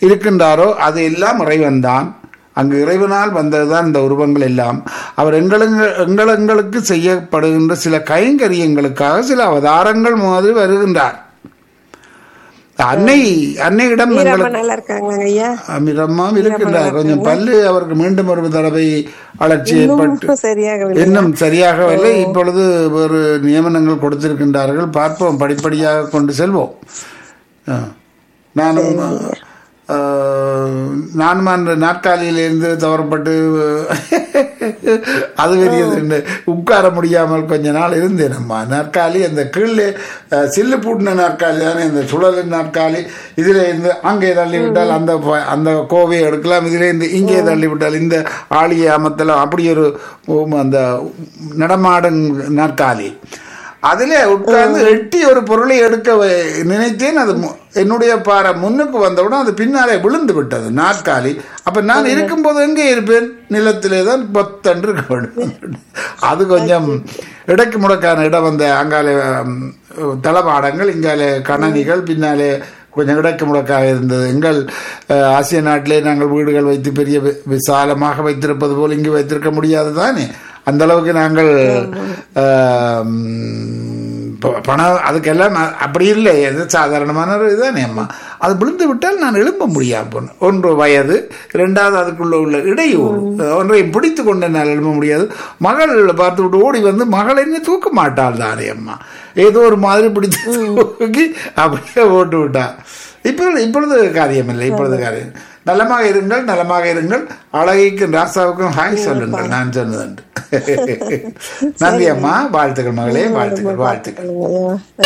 இருக்கின்றாரோ அது எல்லாம் இறைவன்தான் அங்கு இறைவனால் வந்ததுதான் இந்த உருவங்கள் எல்லாம் அவர் எங்களுக்கு எங்கள் எங்களுக்கு செய்யப்படுகின்ற சில கைங்கரியங்களுக்காக சில அவதாரங்கள் மாதிரி வருகின்றார் அன்னை அன்னையிடம் வீரம்மா எங்களுக்கு நல்லா இருக்காங்களாங்க ஐயா அமிரம்மாவும் இருக்கின்றார் கொஞ்சம் பல்லு அவருக்கு மீண்டும் ஒரு தடவை அலர்ச்சி ஏற்பட்டு இன்னும் சரியாகவில்லை இன்னும் சரியாகவில்லை இப்பொழுது ஒரு நியமனங்கள் கொடுத்திருக்கின்றார்கள் பார்ப்போம் படிப்படியாக கொண்டு செல்வோம் ஆ. நானும் ஆ, நானும் அந்த நாற்காலியிலிருந்து தவறப்பட்டு அது பெரியது என்ன, உட்கார முடியாமல் கொஞ்ச நாள் இருந்தேன் அம்மா நாற்காலி அந்த கீழே ஆ, சில்லு பூட்டின நாற்காலி தானே இந்த சுழலின் நாற்காலி இதில் இருந்து அங்கே தள்ளி விட்டால் அந்த ப- அந்த கோவையை எடுக்கலாம் இதில் இருந்து இங்கே தள்ளி விட்டால் இந்த ஆளியை அமர்த்தலாம் அப்படி ஒரு உம், அந்த நடமாடும் நாற்காலி அதிலே உட்கார்ந்து எட்டி ஒரு பொருளை எடுக்க வை- நினைத்தேன் அது மு- என்னுடைய பாறை முன்னுக்கு வந்தவுடன் அது பின்னாலே விழுந்து விட்டது நாற்காலி அப்ப நான் இருக்கும்போது எங்கே இருப்பேன் நிலத்திலே தான் பத்தன்று இருக்க வேண்டும் அது கொஞ்சம் இடைக்கு முடக்கான இடம் வந்த அங்காலே ம், தளபாடங்கள் இங்காலே கணனிகள் பின்னாலே கொஞ்சம் இடக்கு முடக்காக இருந்தது எங்கள் அஹ், ஆசிய நாட்டிலே நாங்கள் வீடுகள் வைத்து பெரிய வி- விசாலமாக வைத்திருப்பது போல் இங்கு வைத்திருக்க முடியாது தானே அந்த அளவுக்கு நாங்கள் ஆம், ப- பணம் அதுக்கெல்லாம் அ- அப்படி இல்லை அது சாதாரணமான ஒரு இதுதானே அம்மா அது விழுந்து விட்டால் நான் எழும்ப முடியாது போன ஒன்று வயது இரண்டாவது அதுக்குள்ள உள்ள இடையூறு ஒன்றையும் பிடித்து கொண்டு என்னால் எழும்ப முடியாது மகள் பார்த்து விட்டு ஓடி வந்து மகள் என்ன தூக்க மாட்டாள் தானே அம்மா ஏதோ ஒரு மாதிரி பிடித்து தூக்கி அப்படியே ஓட்டு விட்டா இப்பொழுது இப்பொழுது காரியமில்லை இப்பொழுது காரியம் நலமாக இருங்கள் நலமாக இருங்கள் அழகிக்கும் ராசாவுக்கும் ஹாய் சொல்லுங்கள் நான் சொன்னதுண்டு நன்றி அம்மா வாழ்த்துக்கள் மகளே வாழ்த்துக்கள் வாழ்த்துக்கள் ஐயா